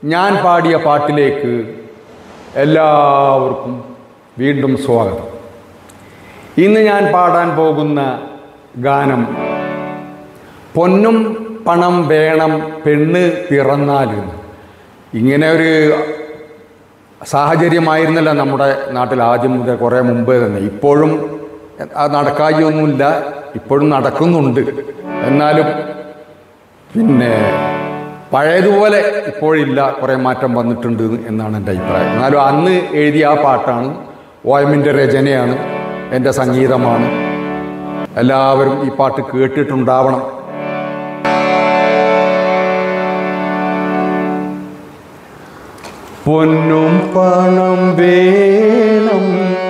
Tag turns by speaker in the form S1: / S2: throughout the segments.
S1: ഞാൻ പാടിയ പാട്ടിലേക്ക് എല്ലാവർക്കും വീണ്ടും സ്വാഗതം ഇന്ന് ഞാൻ പാടാൻ പോകുന്ന ഗാനം പൊന്നും പണം വേണം പെണ്ണ് പിറന്നാലും ഇങ്ങനെ ഒരു സാഹചര്യമായിരുന്നല്ല നമ്മുടെ നാട്ടിൽ ആദ്യം മുതൽ കുറേ മുമ്പേ തന്നെ ഇപ്പോഴും അത് നടക്കായൊന്നുമില്ല ഇപ്പോഴും നടക്കുന്നുണ്ട് എന്നാലും പിന്നെ പഴയതുപോലെ ഇപ്പോഴില്ല കുറേ മാറ്റം വന്നിട്ടുണ്ട് എന്നാണ് എൻ്റെ അഭിപ്രായം എന്നാലും അന്ന് എഴുതിയ ആ പാട്ടാണ് ഓയമിൻ്റെ രചനയാണ് എൻ്റെ സംഗീതമാണ് എല്ലാവരും ഈ പാട്ട് കേട്ടിട്ടുണ്ടാവണം പൊന്നും പണം വേണം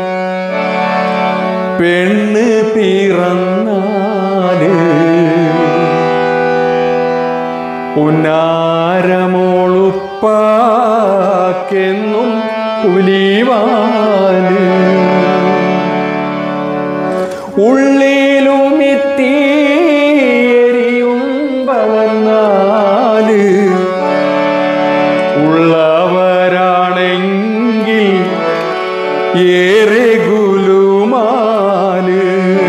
S1: പെണ്ണ് പിറന്നാല് ഉന്നാരമോളുപ്പാക്കെന്നും പുലിവാല് ഉള്ളിലുമിത്തീരിയും വളർന്നാല് ഉള്ളവരാണെങ്കിൽ ഏറെ ഗുലുമാല്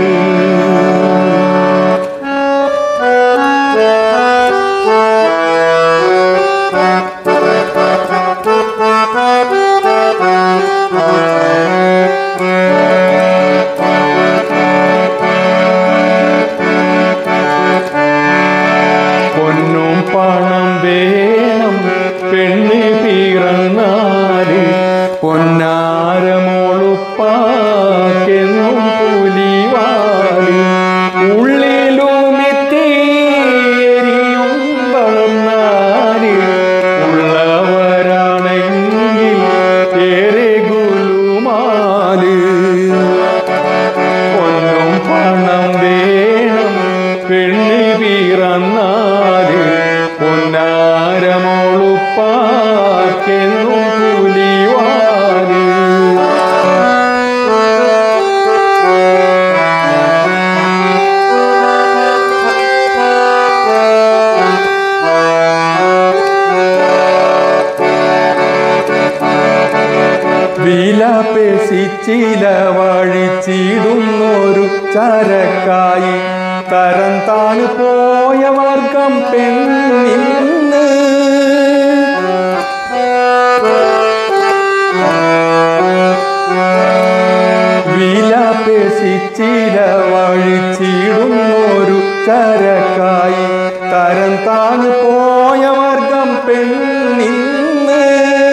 S1: പൊന്നും പണം വേണം പെണ്ണ് പിറന്നാല് പൊന്നാരമോളുപ്പാക്കെന്നും പുലിവാല് ഉള്ളിലുമിത്തേരിയും വളർന്നാല് ഉള്ളവരാണെങ്കിൽ ഏറെ ഗുലുമാല് പൊന്നും പണം വേണം പെണ്ണ് പിറന്നാല് പൊന്നാരമോളുപ്പാക്കെന്നും പുലിവാല് വില പേശിച്ചില വഴിച്ചിടുന്നൊരു ചരക്കായി തരം താണു പോയ വർഗം പെണ്ണിന്ന് വില പേശിച്ചില വഴിച്ചിടുന്നൊരു ചരക്കായി തരം താണു പോയ വർഗം പെണ്ണിന്ന്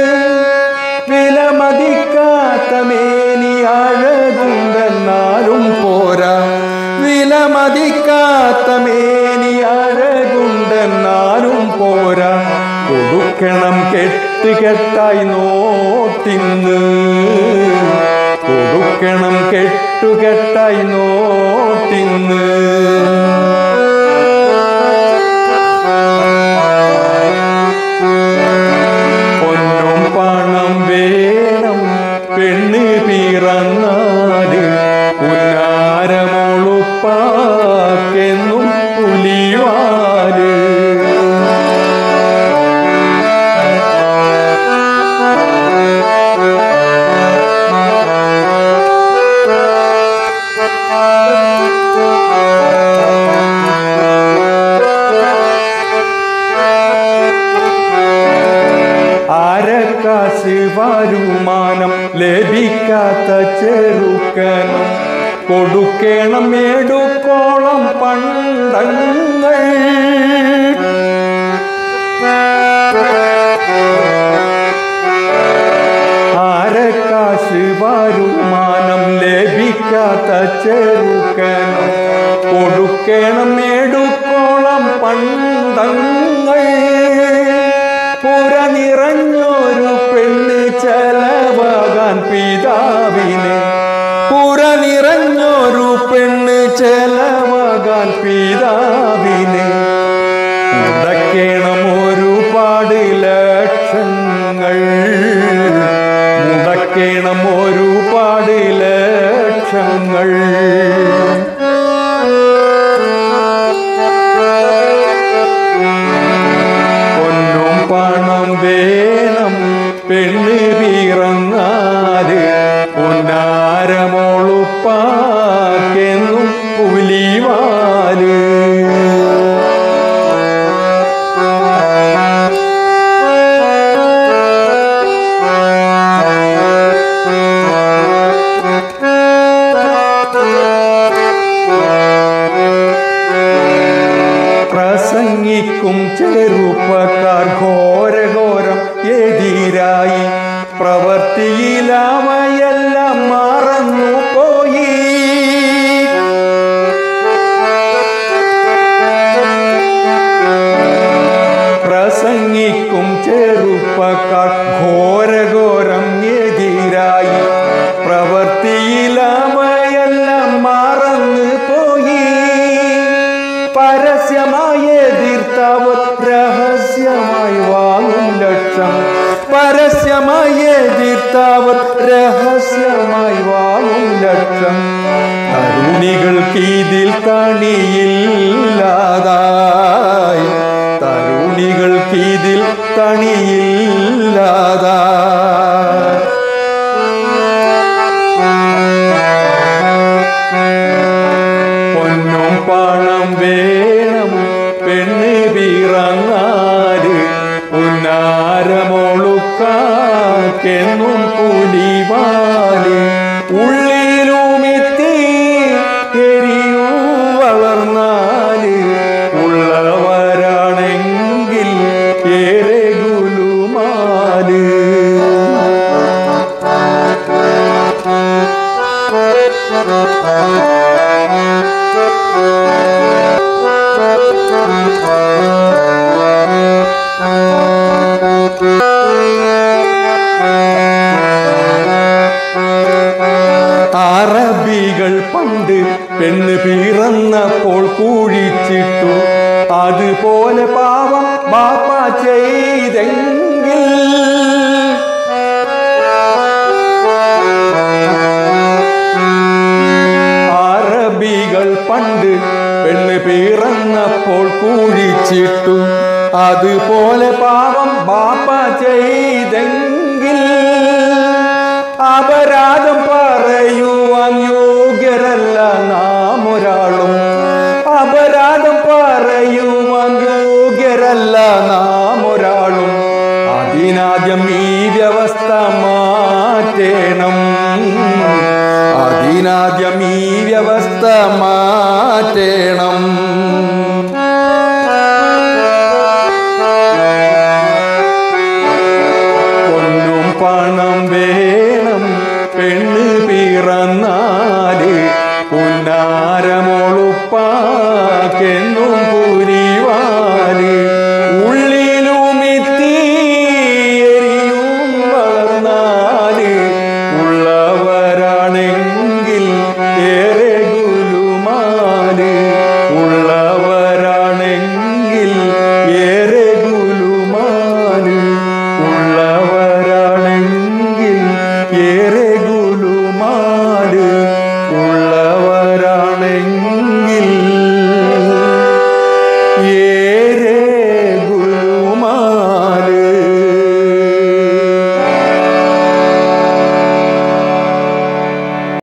S1: വിലമതിക്കാത്ത മേനി അഴകുണ്ടെന്നാലും പോരാ വിലമതിക്കാത്ത മേനി അഴകുണ്ടെന്നാലും പോരാ കൊടുക്കണം കെട്ട് കെട്ടായി നോട്ടിന്ന് കൊടുക്കണം കെട്ടുകെട്ടായി നോട്ടിന്ന് പൊന്നും പണം വേണം പെണ്ണ് പിറന്നാല് ഉന്നാരമോളുപ്പാക്കെന്നും പുലിവാല് ആരക്കാശ് വരുമാനം ലഭിക്കാത്ത ചെറുക്കനും കൊടുക്കണം എടുക്കോളം പണ്ടങ്ങൾ ആരക്കാശ് വരുമാനം ലഭിക്കാത്ത ചെറുക്കനും കൊടുക്കണം എടുക്കോളം പണ്ടങ്ങൾ പുര നിറഞ്ഞൊരു പെണ്ണ് ചെലവാകാൻ പിതാവിന് പുര നിറഞ്ഞൊരു പെണ്ണ് ചെലവാകാൻ പിതാവിന് മുടക്കേണം ഒരുപാട് ലക്ഷങ്ങൾ മുടക്കേണം ഒരുപാട് ലക്ഷങ്ങൾ പൊന്നും പണം വേ വേണം പെണ്ണ് പിറന്നാല് പൊന്നാരമോളുപ്പാക്കെന്നും പുലിവാല് പ്രസംഗിക്കും ചെറുപ്പക്കാർ ഘോരഘോരം എതിരായി പ്രവർത്തിയിലാമയെല്ലാം മറന്നു പോയി പ്രസംഗിക്കും ചെറുപ്പക്കാർ ഘോരഘോരം എതിരായി പ്രവർത്തിയിലാമയെല്ലാം മറന്നു പോയി പരസ്യമായി എതിർത്തവർ രഹസ്യമായി വാങ്ങും ലക്ഷം പരസ്യമായി എതിർത്തവർ രഹസ്യമായി വാങ്ങും ലക്ഷം തരുണികൾക്ക് ഇതിൽ കണിയില്ലാതായി തരുണികൾക്ക് ഇതിൽ കണിയില്ലാതായി പൊന്നും പണം വേണം പെണ്ണ് പിറന്നാല് ഉന്നാരമൊളുക്കാക്കെന്നും പുലിവാല് ഉള്ളിലുമെത്തി എരിയൂ വളർന്നാല് ഉള്ളവരാണെങ്കിൽ ഏറെ ഗുലുമാല് അറബികൾ പണ്ട് പെണ്ണ് പിറന്നപ്പോൾ കുഴിച്ചിട്ടു അതുപോലെ പാവം ബാപ്പ ചെയ്തെങ്കിൽ അറബികൾ പണ്ട് പെണ്ണ് പിറന്നപ്പോൾ കുഴിച്ചിട്ടു അതുപോലെ പാവം ബാപ്പ ചെയ്തെങ്കിൽ അപരാധം പറയുവാൻ യോഗ്യരല്ല നാം ഒരാളും അപരാധം പറയുവാൻ യോഗ്യരല്ല നാം ഒരാളും അതിനാദ്യം ഈ വ്യവസ്ഥ മാറ്റേണം അതിനാദ്യം ഈ വ്യവസ്ഥ മാറ്റേണം പൊന്നും പണം വേ